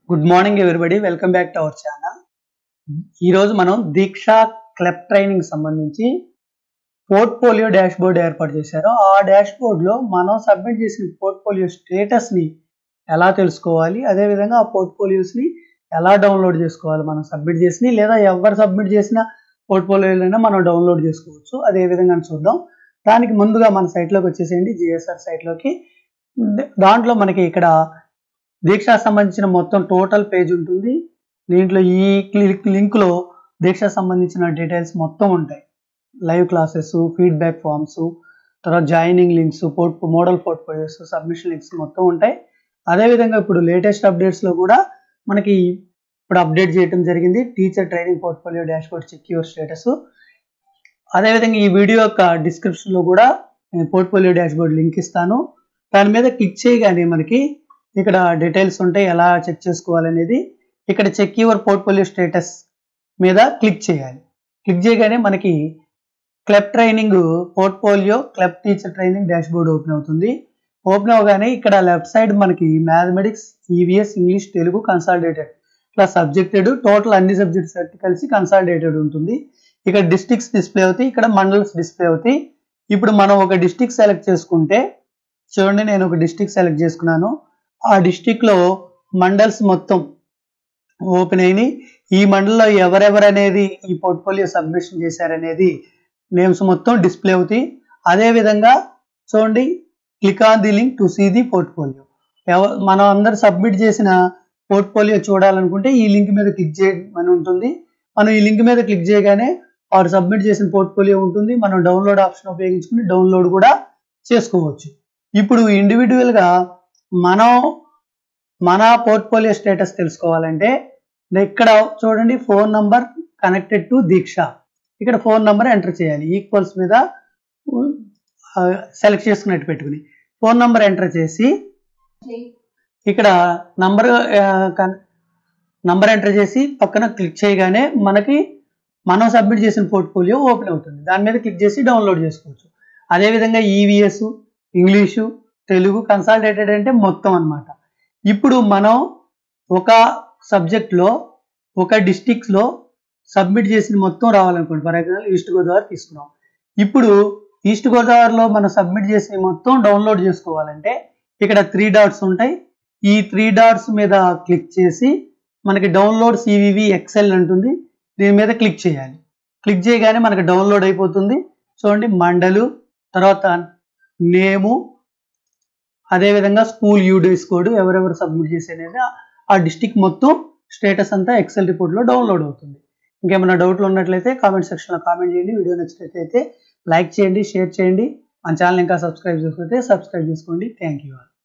good morning everybody welcome back to our channel ఈరోజు మనం Diksha club training సంబంధించి portfolio dashboard ఏర్పాటు చేశారు ఆ డాష్ బోర్డ్లో మనం సబ్మిట్ చేసిన పోర్ట్ఫోలియో స్టేటస్ని ఎలా తెలుసుకోవాలి అదేవిధంగా ఆ పోర్ట్ఫోలియోస్ని ఎలా డౌన్లోడ్ చేసుకోవాలి మనం సబ్మిట్ చేసి లేదా ఎవరు సబ్మిట్ చేసిన పోర్ట్ఫోలియోలైనా మనం డౌన్లోడ్ చేసుకోవచ్చు అదే విధంగా చూద్దాం దానికి ముందుగా మన సైట్లోకి వచ్చేసేయండి జిఎస్ఆర్ సైట్లోకి దాంట్లో మనకి ఇక్కడ దీక్ష సంబంధించిన మొత్తం టోటల్ పేజ్ ఉంటుంది దీంట్లో ఈ క్లిక్ లింక్లో దీక్ష సంబంధించిన డీటెయిల్స్ మొత్తం ఉంటాయి లైవ్ క్లాసెస్ ఫీడ్బ్యాక్ ఫామ్స్ తర్వాత joining links port model portfolios submission links మొత్తం ఉంటాయి అదేవిధంగా ఇప్పుడు లేటెస్ట్ అప్డేట్స్లో కూడా మనకి ఇప్పుడు అప్డేట్ చేయడం జరిగింది teacher training portfolio dashboard check your status అదేవిధంగా ఈ వీడియో యొక్క డిస్క్రిప్షన్లో కూడా నేను పోర్ట్ఫోలియో డాష్ బోర్డ్ లింక్ ఇస్తాను దాని మీద క్లిక్ చేయగానే మనకి ఇక్కడ డీటెయిల్స్ ఉంటాయి ఎలా చెక్ చేసుకోవాలనేది ఇక్కడ చెక్ యువర్ పోర్ట్ఫోలియో స్టేటస్ మీద క్లిక్ చేయాలి క్లిక్ చేయగానే మనకి club training portfolio club teacher training dashboard open అవుతుంది ఓపెన్ అవగానే ఇక్కడ లెఫ్ట్ సైడ్ మనకి mathematics EVS English Telugu consolidated ఇట్లా సబ్జెక్టెడ్ టోటల్ అన్ని సబ్జెక్ట్స్ కలిసి కన్సాలిడేటెడ్ ఉంటుంది ఇక్కడ డిస్ట్రిక్ట్స్ డిస్ప్లే అవుతాయి ఇక్కడ మండల్స్ డిస్ప్లే అవుతాయి ఇప్పుడు మనం ఒక డిస్ట్రిక్ట్ సెలెక్ట్ చేసుకుంటే చూడండి నేను ఒక డిస్ట్రిక్ట్ సెలెక్ట్ చేసుకున్నాను ఆ డిస్టిక్లో మండల్స్ మొత్తం ఓపెన్ అయినాయి ఈ మండల్లో ఎవరెవరు అనేది ఈ పోర్ట్ఫోలియో సబ్మిషన్ చేశారనేది నేమ్స్ మొత్తం డిస్ప్లే అవుతాయి అదేవిధంగా చూడండి click on the link to see the portfolio ఎవ మనం అందరు సబ్మిట్ చేసిన పోర్ట్ఫోలియో చూడాలనుకుంటే ఈ లింక్ మీద క్లిక్ చేయమని ఉంటుంది మనం ఈ లింక్ మీద క్లిక్ చేయగానే వాడు సబ్మిట్ చేసిన పోర్ట్ఫోలియో ఉంటుంది మనం డౌన్లోడ్ ఆప్షన్ ఉపయోగించుకుని డౌన్లోడ్ కూడా చేసుకోవచ్చు ఇప్పుడు ఇండివిజువల్గా మనం మన పోర్ట్ఫోలియో స్టేటస్ తెలుసుకోవాలంటే ఇక్కడ చూడండి phone number connected to Diksha ఇక్కడ ఫోన్ నంబర్ ఎంటర్ చేయాలి ఈక్వల్స్ మీద సెలెక్ట్ చేసుకున్నట్టు పెట్టుకుని ఫోన్ నంబర్ ఎంటర్ చేసి ఇక్కడ నంబర్ నంబర్ ఎంటర్ చేసి పక్కన క్లిక్ చేయగానే మనకి మనం సబ్మిట్ చేసిన పోర్ట్ఫోలియో ఓపెన్ అవుతుంది దాని మీద క్లిక్ చేసి డౌన్లోడ్ చేసుకోవచ్చు అదేవిధంగా ఈవీఎస్ ఇంగ్లీషు తెలుగు కన్సాలిడేటెడ్ అంటే మొత్తం అనమాట ఇప్పుడు మనం ఒక సబ్జెక్ట్లో ఒక డిస్టిక్స్లో సబ్మిట్ చేసిన మొత్తం రావాలనుకోండి ఫర్ ఎగ్జాంపుల్ ఈస్ట్ గోదావరి తీసుకున్నాం ఇప్పుడు ఈస్ట్ గోదావరిలో మనం సబ్మిట్ చేసిన మొత్తం డౌన్లోడ్ చేసుకోవాలంటే ఇక్కడ త్రీ డాట్స్ ఉంటాయి ఈ త్రీ డాట్స్ మీద క్లిక్ చేసి మనకి డౌన్లోడ్ సివివి ఎక్సెల్ ఉంటుంది దీని మీద క్లిక్ చేయాలి క్లిక్ చేయగానే మనకి డౌన్లోడ్ అయిపోతుంది చూడండి మండలు తర్వాత నేము అదేవిధంగా స్కూల్ యూడేస్ కోడ్ ఎవరెవరు సబ్మిట్ చేసి అనేది ఆ డిస్టిక్ మొత్తం స్టేటస్ అంతా ఎక్సెల్ రిపోర్ట్లో డౌన్లోడ్ అవుతుంది ఇంకేమైనా డౌట్లు ఉన్నట్లయితే కామెంట్ సెక్షన్లో కామెంట్ చేయండి వీడియో నచ్చినట్లయితే లైక్ చేయండి షేర్ చేయండి మన ఛానల్ ఇంకా సబ్స్క్రైబ్ చేసుకుంటే సబ్స్క్రైబ్ చేసుకోండి థ్యాంక్ యూ ఆల్